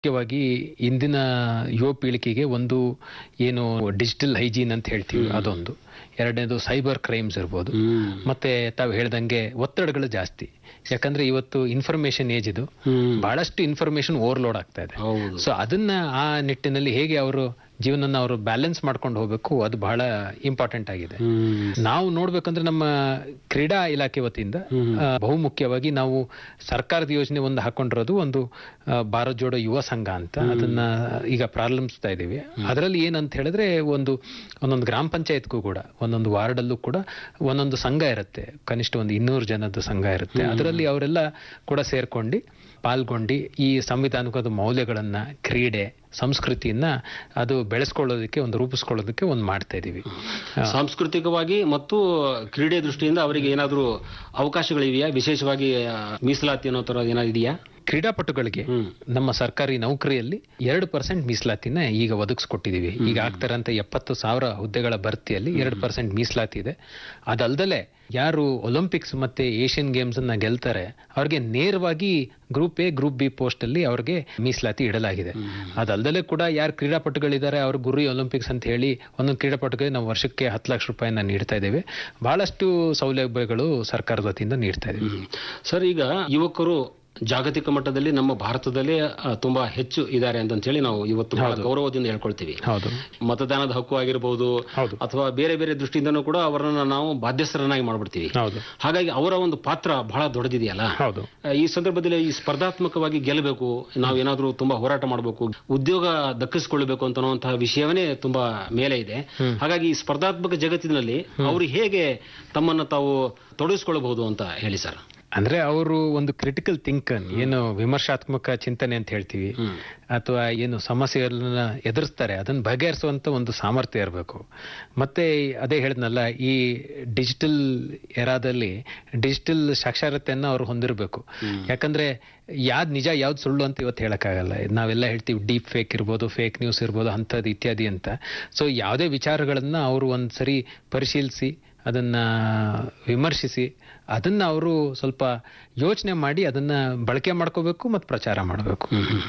ಮುಖ್ಯವಾಗಿ ಇಂದಿನ ಯುವ ಪೀಳಿಗೆಗೆ ಒಂದು ಏನು ಡಿಜಿಟಲ್ ಹೈಜೀನ್ ಅಂತ ಹೇಳ್ತೀವಿ ಅದೊಂದು ಎರಡನೇದು ಸೈಬರ್ ಕ್ರೈಮ್ಸ್ ಇರ್ಬೋದು ಮತ್ತೆ ತಾವು ಹೇಳ್ದಂಗೆ ಒತ್ತಡಗಳು ಜಾಸ್ತಿ ಯಾಕಂದ್ರೆ ಇವತ್ತು ಇನ್ಫಾರ್ಮೇಶನ್ ಏಜ್ ಇದು ಬಹಳಷ್ಟು ಇನ್ಫಾರ್ಮೇಶನ್ ಓವರ್ಲೋಡ್ ಆಗ್ತಾ ಇದೆ ಹೌದು ಸೊ ಅದನ್ನ ಆ ನಿಟ್ಟಿನಲ್ಲಿ ಹೇಗೆ ಅವರು ಜೀವನನ ಅವರು ಬ್ಯಾಲೆನ್ಸ್ ಮಾಡ್ಕೊಂಡು ಹೋಗ್ಬೇಕು ಅದು ಬಹಳ ಇಂಪಾರ್ಟೆಂಟ್ ಆಗಿದೆ ನಾವು ನೋಡ್ಬೇಕಂದ್ರೆ ನಮ್ಮ ಕ್ರೀಡಾ ಇಲಾಖೆ ವತಿಯಿಂದ ಆ, ಬಹುಮುಖ್ಯವಾಗಿ ನಾವು ಸರ್ಕಾರದ ಯೋಜನೆ ಒಂದು ಹಾಕೊಂಡಿರೋದು ಒಂದು ಆ, ಭಾರತ್ ಜೋಡೋ ಯುವ ಸಂಘ ಅಂತ ಅದನ್ನ ಈಗ ಪ್ರಾರಂಭಿಸ್ತಾ ಇದ್ದೀವಿ ಅದರಲ್ಲಿ ಏನಂತ ಹೇಳಿದ್ರೆ ಒಂದು ಒಂದೊಂದು ಗ್ರಾಮ ಪಂಚಾಯತ್ಗೂ ಕೂಡ ಒಂದೊಂದು ವಾರ್ಡಲ್ಲೂ ಕೂಡ ಒಂದೊಂದು ಸಂಘ ಇರುತ್ತೆ ಕನಿಷ್ಠ ಒಂದು ಇನ್ನೂರು ಜನದ ಸಂಘ ಇರುತ್ತೆ ಅದರಲ್ಲಿ ಅವರೆಲ್ಲ ಕೂಡ ಸೇರ್ಕೊಂಡು ಪಾಲ್ಗೊಂಡು ಈ ಸಂವಿಧಾನಿಕದ ಮೌಲ್ಯಗಳನ್ನ ಕ್ರೀಡೆ ಸಂಸ್ಕೃತಿಯನ್ನ ಅದು ಬೆಳೆಸ್ಕೊಳ್ಳೋದಕ್ಕೆ ಒಂದು ರೂಪಿಸ್ಕೊಳ್ಳೋದಕ್ಕೆ ಒಂದು ಮಾಡ್ತಾ ಇದೀವಿ ಸಾಂಸ್ಕೃತಿಕವಾಗಿ ಮತ್ತು ಕ್ರೀಡೆ ದೃಷ್ಟಿಯಿಂದ ಅವರಿಗೆ ಏನಾದರೂ ಅವಕಾಶಗಳಿವೆಯಾ ವಿಶೇಷವಾಗಿ ಆ, ಮೀಸಲಾತಿ ಅನ್ನೋ ತರ ಏನಾದ್ರು ಇದೆಯಾ ಕ್ರೀಡಾಪಟುಗಳಿಗೆ ಹ್ಮ್. ನಮ್ಮ ಸರ್ಕಾರಿ ನೌಕರಿಯಲ್ಲಿ ಎರಡು ಪರ್ಸೆಂಟ್ ಮೀಸಲಾತಿನ ಈಗ ಒದಗಿಸ್ಕೊಟ್ಟಿದೀವಿ ಈಗ ಆಗ್ತಾರಂತ ಎಪ್ಪತ್ತು ಸಾವಿರ ಹುದ್ದೆಗಳ ಭರ್ತಿಯಲ್ಲಿ ಎರಡು ಪರ್ಸೆಂಟ್ ಮೀಸಲಾತಿ ಇದೆ ಅದಲ್ದಲೆ ಯಾರು ಒಲಿಂಪಿಕ್ಸ್ ಮತ್ತೆ ಏಷ್ಯನ್ ಗೇಮ್ಸ್ ಅನ್ನ ಗೆಲ್ತಾರೆ ಅವ್ರಿಗೆ ನೇರವಾಗಿ group A group B post ಅಲ್ಲಿ ಅವ್ರಿಗೆ ಮೀಸಲಾತಿ ಇಡಲಾಗಿದೆ ಅದಲ್ದಲೆ ಕೂಡ ಯಾರು ಕ್ರೀಡಾಪಟುಗಳಿದ್ದಾರೆ ಅವ್ರ ಗುರಿ ಒಲಿಂಪಿಕ್ಸ್ ಅಂತ ಹೇಳಿ ಒಂದೊಂದು ಕ್ರೀಡಾಪಟುಗಳಿಗೆ ನಾವು ವರ್ಷಕ್ಕೆ ಹತ್ತು ಲಕ್ಷ ರೂಪಾಯಿನ ನೀಡ್ತಾ ಇದ್ದೇವೆ ಬಹಳಷ್ಟು ಸೌಲಭ್ಯಗಳು ಸರ್ಕಾರದ ವತಿಯಿಂದ ನೀಡ್ತಾ ಇದ್ದೀವಿ ಸರ್ ಈಗ ಯುವಕರು ಜಾಗತಿಕ ಮಟ್ಟದಲ್ಲಿ ನಮ್ಮ ಭಾರತದಲ್ಲೇ ಆ, ತುಂಬಾ ಹೆಚ್ಚು ಇದ್ದಾರೆ ಅಂತ ಹೇಳಿ ನಾವು ಇವತ್ತು ಬಹಳ ಗೌರವದಿಂದ ಹೇಳ್ಕೊಳ್ತೀವಿ ಹೌದು ಮತದಾನದ ಹಕ್ಕು ಆಗಿರಬಹುದು ಹೌದು. ಅಥವಾ ಬೇರೆ ಬೇರೆ ದೃಷ್ಟಿಯಿಂದನೂ ಕೂಡ ಅವರನ್ನ ನಾವು ಬಾಧ್ಯಸ್ಥರನ್ನಾಗಿ ಮಾಡ್ಬಿಡ್ತೀವಿ ಹೌದು ಹಾಗಾಗಿ ಅವರ ಒಂದು ಪಾತ್ರ ಬಹಳ ದೊಡ್ಡದಿದೆಯಲ್ಲ ಹೌದು ಆ, ಈ ಸಂದರ್ಭದಲ್ಲಿ ಈ ಸ್ಪರ್ಧಾತ್ಮಕವಾಗಿ ಗೆಲ್ಲಬೇಕು ನಾವೇನಾದ್ರೂ ತುಂಬಾ ಹೋರಾಟ ಮಾಡಬೇಕು ಉದ್ಯೋಗ ದಕ್ಕಿಸಿಕೊಳ್ಳಬೇಕು ಅಂತ ಅನ್ನುವಂತಹ ವಿಷಯವೇ ತುಂಬಾ ಮೇಲೆ ಇದೆ ಹಾಗಾಗಿ ಈ ಸ್ಪರ್ಧಾತ್ಮಕ ಜಗತ್ತಿನಲ್ಲಿ ಅವರು ಹೇಗೆ ತಮ್ಮನ್ನ ತಾವು ತೊಡಗಿಸ್ಕೊಳ್ಬಹುದು ಅಂತ ಹೇಳಿ ಸರ್ ಅಂದ್ರೆ ಅವರು ಒಂದು ಕ್ರಿಟಿಕಲ್ ಥಿಂಕರ್ ಏನು ವಿಮರ್ಶಾತ್ಮಕ ಚಿಂತನೆ ಅಂತ ಹೇಳ್ತೀವಿ ಅಥವಾ ಏನು ಸಮಸ್ಯೆಗಳನ್ನ ಎದುರಿಸ್ತಾರೆ ಅದನ್ನ ಬಗೆಹರಿಸುವಂತ ಒಂದು ಸಾಮರ್ಥ್ಯ ಇರಬೇಕು ಮತ್ತೆ ಅದೇ ಹೇಳಿದ್ನಲ್ಲ ಈ ಡಿಜಿಟಲ್ ಎರಾದಲ್ಲಿ ಡಿಜಿಟಲ್ ಸಾಕ್ಷರತೆಯನ್ನ ಅವ್ರು ಹೊಂದಿರಬೇಕು ಯಾಕಂದ್ರೆ ಯಾವ್ದು ನಿಜ ಯಾವ್ದು ಸುಳ್ಳು ಅಂತ ಇವತ್ತು ಹೇಳಕ್ಕಾಗಲ್ಲ ನಾವೆಲ್ಲ ಹೇಳ್ತೀವಿ ಡೀಪ್ ಫೇಕ್ ಇರ್ಬೋದು ಫೇಕ್ ನ್ಯೂಸ್ ಇರ್ಬೋದು ಅಂಥದ್ದು ಇತ್ಯಾದಿ ಅಂತ ಸೊ ಯಾವುದೇ ವಿಚಾರಗಳನ್ನ ಅವರು ಒಂದ್ಸರಿ ಪರಿಶೀಲಿಸಿ ಅದನ್ನ ವಿಮರ್ಶಿಸಿ ಅದನ್ನ ಅವರು ಸ್ವಲ್ಪ ಯೋಚನೆ ಮಾಡಿ ಅದನ್ನ ಬಳಕೆ ಮಾಡ್ಕೋಬೇಕು ಮತ್ತು ಪ್ರಚಾರ ಮಾಡಬೇಕು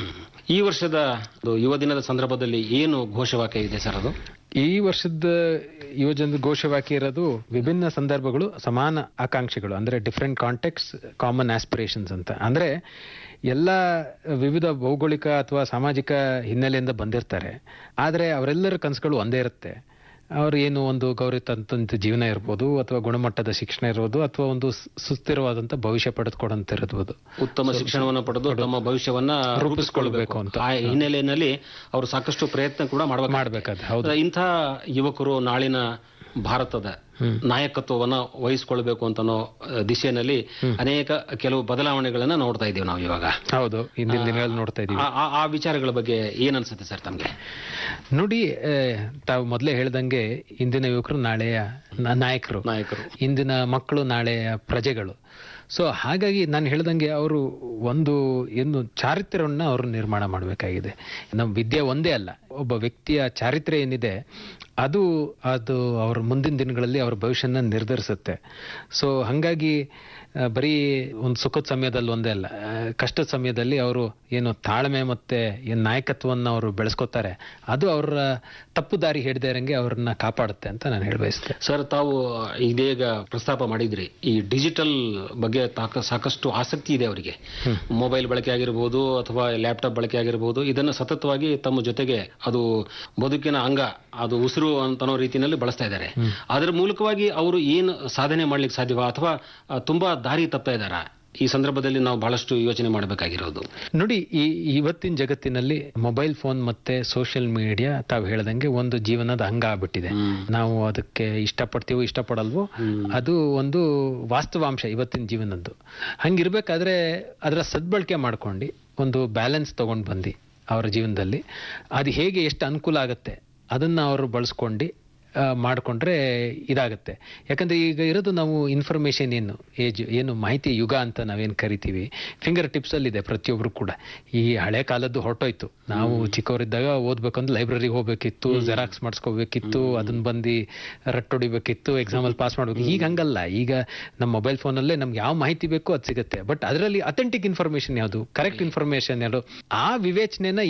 ಈ ವರ್ಷದ ಒಂದು ಯುವ ದಿನದ ಸಂದರ್ಭದಲ್ಲಿ ಏನು ಘೋಷವಾಕ್ಯ ಇದೆ ಸರ್ ಅದು ಈ ವರ್ಷದ ಯುವಜನ ಘೋಷವಾಕ್ಯ ಇರೋದು ವಿಭಿನ್ನ ಸಂದರ್ಭಗಳು ಸಮಾನ ಆಕಾಂಕ್ಷೆಗಳು ಅಂದ್ರೆ ಡಿಫ್ರೆಂಟ್ ಕಾಂಟೆಕ್ಸ್ ಕಾಮನ್ ಆಸ್ಪಿರೇಷನ್ಸ್ ಅಂತ ಅಂದ್ರೆ ಎಲ್ಲ ವಿವಿಧ ಭೌಗೋಳಿಕ ಅಥವಾ ಸಾಮಾಜಿಕ ಹಿನ್ನೆಲೆಯಿಂದ ಬಂದಿರ್ತಾರೆ ಆದ್ರೆ ಅವರೆಲ್ಲರ ಕನಸುಗಳು ಒಂದೇ ಇರುತ್ತೆ ಅವ್ರು ಏನು ಒಂದು ಗೌರವ ತಂತ ಜೀವನ ಇರ್ಬೋದು ಅಥವಾ ಗುಣಮಟ್ಟದ ಶಿಕ್ಷಣ ಇರ್ಬೋದು ಅಥವಾ ಒಂದು ಸ್- ಸುಸ್ಥಿರವಾದಂತ ಭವಿಷ್ಯ ಪಡೆದುಕೊಡಂತ ಇರ್ಬೋದು ಉತ್ತಮ ಶಿಕ್ಷಣವನ್ನು ಪಡೆದು ತಮ್ಮ ಭವಿಷ್ಯವನ್ನ ರೂಪಿಸಿಕೊಳ್ಬೇಕು ಅಂತ. ಆ ಹಿನ್ನೆಲೆಯಲ್ಲಿ ಅವರು ಸಾಕಷ್ಟು ಪ್ರಯತ್ನ ಕೂಡ ಮಾಡಬೇಕು ಮಾಡ್ಬೇಕಾದ್ರೆ ಹೌದು ಇಂಥ ಯುವಕರು ನಾಳಿನ ಭಾರತದ ನಾಯಕತ್ವವನ್ನ ವಹಿಸಿಕೊಳ್ಬೇಕು ಅಂತ ಅನ್ನೋ ಆ, ದಿಶೆಯಲ್ಲಿ ಅನೇಕ ಕೆಲವು ಬದಲಾವಣೆಗಳನ್ನ ನೋಡ್ತಾ ಇದ್ದೀವಿ ನಾವು ಇವಾಗ ಹೌದು ಇಂದಿನ ದಿನಗಳಲ್ಲಿ ನೋಡ್ತಾ ಇದೀವಿ ಆ- ಆ- ಆ ವಿಚಾರಗಳ ಬಗ್ಗೆ ಏನ್ ಅನ್ಸುತ್ತೆ ಸರ್ ತಮ್ಗೆ ನೋಡಿ ಆ, ತಾವು ಮೊದಲೇ ಹೇಳ್ದಂಗೆ ಇಂದಿನ ಯುವಕರು ನಾಳೆಯ ನ- ನಾಯಕರು ನಾಯಕರು ಇಂದಿನ ಮಕ್ಕಳು ನಾಳೆಯ ಪ್ರಜೆಗಳು ಸೊ ಹಾಗಾಗಿ ನಾನು ಹೇಳ್ದಂಗೆ ಅವರು ಒಂದು ಏನು ಚಾರಿತ್ರ್ಯವನ್ನ ಅವರು ನಿರ್ಮಾಣ ಮಾಡಬೇಕಾಗಿದೆ ನಮ್ಮ ವಿದ್ಯೆ ಒಂದೇ ಅಲ್ಲ ಒಬ್ಬ ವ್ಯಕ್ತಿಯ ಚಾರಿತ್ರ್ಯ ಏನಿದೆ ಅದು ಅದು ಅವ್ರ ಮುಂದಿನ ದಿನಗಳಲ್ಲಿ ಅವ್ರ ಭವಿಷ್ಯನ ನಿರ್ಧರಿಸುತ್ತೆ ಸೊ ಹಾಗಾಗಿ ಆ, ಬರೀ ಒಂದು ಸುಖದ ಸಮಯದಲ್ಲಿ ಒಂದೇ ಅಲ್ಲ ಆ, ಕಷ್ಟದ ಸಮಯದಲ್ಲಿ ಅವರು ಏನು ತಾಳ್ಮೆ ಮತ್ತೆ ಏನು ನಾಯಕತ್ವವನ್ನು ಅವರು ಬೆಳೆಸ್ಕೊತಾರೆ ಅದು ಅವರ ತಪ್ಪು ದಾರಿ ಹಿಡ್ದೇ ಇರಂಗೆ ಅವ್ರನ್ನ ಕಾಪಾಡುತ್ತೆ ಅಂತ ನಾನು ಹೇಳಬಯಸ್ತೇನೆ ಸರ್ ತಾವು ಇದೀಗ ಪ್ರಸ್ತಾಪ ಮಾಡಿದ್ರಿ ಈ ಡಿಜಿಟಲ್ ಬಗ್ಗೆ ತಾಕ- ಸಾಕಷ್ಟು ಆಸಕ್ತಿ ಇದೆ ಅವರಿಗೆ ಮೊಬೈಲ್ ಬಳಕೆ ಆಗಿರಬಹುದು ಅಥವಾ ಲ್ಯಾಪ್ಟಾಪ್ ಬಳಕೆ ಆಗಿರಬಹುದು ಇದನ್ನು ಸತತವಾಗಿ ತಮ್ಮ ಜೊತೆಗೆ ಅದು ಬದುಕಿನ ಅಂಗ ಅದು ಉಸಿರು ಅಂತನೋ ರೀತಿಯಲ್ಲಿ ಬಳಸ್ತಾ ಇದ್ದಾರೆ ಅದರ ಮೂಲಕವಾಗಿ ಅವರು ಏನು ಸಾಧನೆ ಮಾಡ್ಲಿಕ್ಕೆ ಸಾಧ್ಯವ ಅಥವಾ ಆ, ತುಂಬಾ ದಾರಿ ತಪ್ತಾ ಇದ್ದಾರಾ ಈ ಸಂದರ್ಭದಲ್ಲಿ ನಾವು ಬಹಳಷ್ಟು ಯೋಚನೆ ಮಾಡಬೇಕಾಗಿರೋದು ನೋಡಿ ಈ ಇವತ್ತಿನ ಜಗತ್ತಿನಲ್ಲಿ ಮೊಬೈಲ್ ಫೋನ್ ಮತ್ತೆ ಸೋಷಿಯಲ್ ಮೀಡಿಯಾ ತಾವು ಹೇಳ್ದಂಗೆ ಒಂದು ಜೀವನದ ಅಂಗ ಆಗ್ಬಿಟ್ಟಿದೆ ನಾವು ಅದಕ್ಕೆ ಇಷ್ಟಪಡ್ತೀವೋ ಇಷ್ಟಪಡಲ್ವೋ ಅದು ಒಂದು ವಾಸ್ತವಾಂಶ ಇವತ್ತಿನ ಜೀವನದ್ದು ಹಂಗಿರ್ಬೇಕಾದ್ರೆ ಅದರ ಸದ್ಬಳಕೆ ಮಾಡ್ಕೊಂಡು ಒಂದು ಬ್ಯಾಲೆನ್ಸ್ ತಗೊಂಡು ಬಂದು ಅವರ ಜೀವನದಲ್ಲಿ ಅದು ಹೇಗೆ ಎಷ್ಟು ಅನುಕೂಲ ಆಗುತ್ತೆ ಅದನ್ನ ಅವರು ಬಳಸ್ಕೊಂಡು ಆ, ಮಾಡ್ಕೊಂಡ್ರೆ ಇದಾಗುತ್ತೆ ಯಾಕಂದ್ರೆ ಈಗ ಇರೋದು ನಾವು ಇನ್ಫಾರ್ಮೇಶನ್ ಏನು ಏಜ್ ಏನು ಮಾಹಿತಿ ಯುಗ ಅಂತ ನಾವೇನು ಕರಿತೀವಿ ಫಿಂಗರ್ ಟಿಪ್ಸ್ ಅಲ್ಲಿ ಇದೆ ಪ್ರತಿಯೊಬ್ರು ಕೂಡ ಈ ಹಳೆ ಕಾಲದ್ದು ಹೊರಟೋಯ್ತು ನಾವು ಚಿಕ್ಕವರಿದ್ದಾಗ ಓದ್ಬೇಕಂದ್ರೆ ಲೈಬ್ರರಿಗೆ ಹೋಗ್ಬೇಕಿತ್ತು ಜೆರಾಕ್ಸ್ ಮಾಡಿಸ್ಕೋಬೇಕಿತ್ತು ಅದನ್ನ ಬಂದು ರಟ್ ಹೊಡಿಬೇಕಿತ್ತು ಎಕ್ಸಾಮ್ ಅಲ್ಲಿ ಪಾಸ್ ಮಾಡ್ಬೇಕು ಈಗ ಹಂಗಲ್ಲ ಈಗ ನಮ್ಮ ಮೊಬೈಲ್ ಫೋನಲ್ಲೇ ನಮ್ಗೆ ಯಾವ ಮಾಹಿತಿ ಬೇಕೋ ಅದು ಸಿಗುತ್ತೆ ಬಟ್ ಅದರಲ್ಲಿ ಅಥೆಂಟಿಕ್ ಇನ್ಫಾರ್ಮೇಶನ್ ಯಾವುದು ಕರೆಕ್ಟ್ ಇನ್ಫಾರ್ಮೇಶನ್ ಯಾವುದು ಆ ವಿವೇಚನೆನ